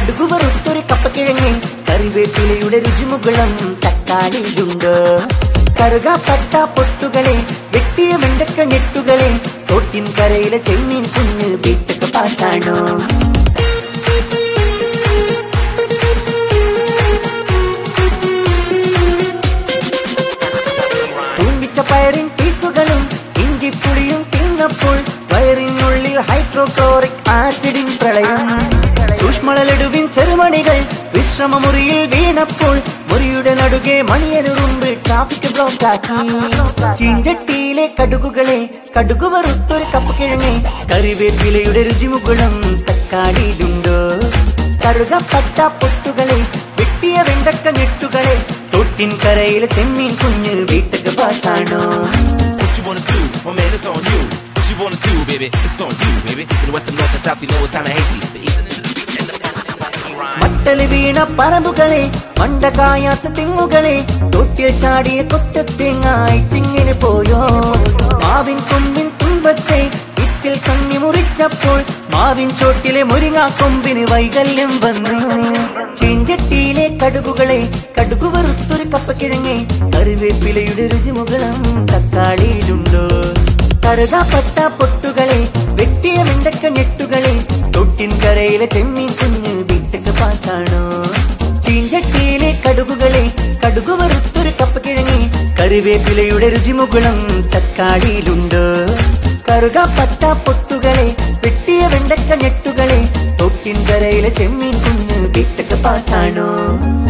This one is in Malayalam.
കടുകു വറുത്തൊരു കപ്പക്കിഴങ്ങ് കറിവേപ്പിലയുടെ രുചിമുകളം തക്കാളിയുണ്ട് കറുകാപ്പട്ട പൊട്ടുകളെ വെട്ടിയ വെണ്ടക്ക ഞെട്ടുകളെ തോട്ടിൻ കരയിലെ ചെമ്മീൻ കുഞ്ഞ് വീട്ടൊക്കെ പാസാണോ തൂമ്പിച്ച പയറിൻ പീസുകളും ഇഞ്ചിപ്പുളിയും തിന്നപ്പോൾ വയറിനുള്ളിൽ ഹൈഡ്രോക്ലോറിക് ആസിഡിൻ പ്രളയം സൂക്ഷ്മളലെടുവിൻ ചെറുമണികൾ വിശ്രമമുറിയിൽ വീണപ്പോൾ മുറിയുടെ നടുകെ മണിയനുറുമ്പ് ട്രാഫിക് ബ്ലോക്ക് ആക്കി ചീഞ്ചട്ടിയിലെ കടുകുകളെ കടുകു വറുത്തൊരു കപ്പ് കിഴങ്ങ് കറിവേപ്പിലയുടെ രുചിമുകുളം തക്കാളിയിലുണ്ടോ കറുകപ്പട്ട പൊട്ടുകളെ വെട്ടിയ വെണ്ടക്ക ഞെട്ടുകളെ തൊട്ടിൻ കരയിലെ ചെമ്മീൻ കുഞ്ഞ് വീട്ടക്ക് പാസാണോ What you wanna do? My man, it's on you. What you wanna do, baby? It's on you, baby. East and west and north and south, you know it's kinda hasty. The east and the beat and the rhyme. മട്ടല് വീണ പറമ്പുകളെ മണ്ടകായാത്ത തെങ്ങുകളെ തൊട്ടിൽ ചാടിയ കൊട്ടത്തെങ്ങായിട്ടിങ്ങനെ പോയോ മാവിൻ കൊമ്പിൻ തുമ്പത്തെ വിത്തിൽ കണ്ണി മുറിച്ചപ്പോൾ മാവിൻ ചോട്ടിലെ മുരിങ്ങാ കൊമ്പിന് വൈകല്യം വന്നു ചീഞ്ചട്ടിയിലെ കടുകുകളെ കടുകു വറുത്തൊരു കപ്പക്കിഴങ്ങെ കറിവേപ്പിലയുടെ രുചിമുകളം തക്കാളിയിലുണ്ടോ കറുകാപ്പട്ട പൊട്ടുകളെ വെട്ടിയ വെണ്ടക്ക ഞെട്ടുകളെ തൊട്ടിൻ കരയിലെ ചെമ്മീൻ കുഞ്ഞ് വീട്ടക്ക് പാസാണോ ചീഞ്ചട്ടിയിലെ കടുകുകളെ കടുകു വറുത്തൊരു കപ്പ കിഴങ്ങി കറിവേപ്പിലയുടെ രുചിമുകുളം തക്കാളിയിലുണ്ട് കറുകാപ്പട്ട പൊട്ടുകളെ വെട്ടിയ വെണ്ടക്ക ഞെട്ടുകളെ തൊട്ടിൻ കരയിലെ ചെമ്മീൻ കുഞ്ഞ് വീട്ടക്ക് പാസാണോ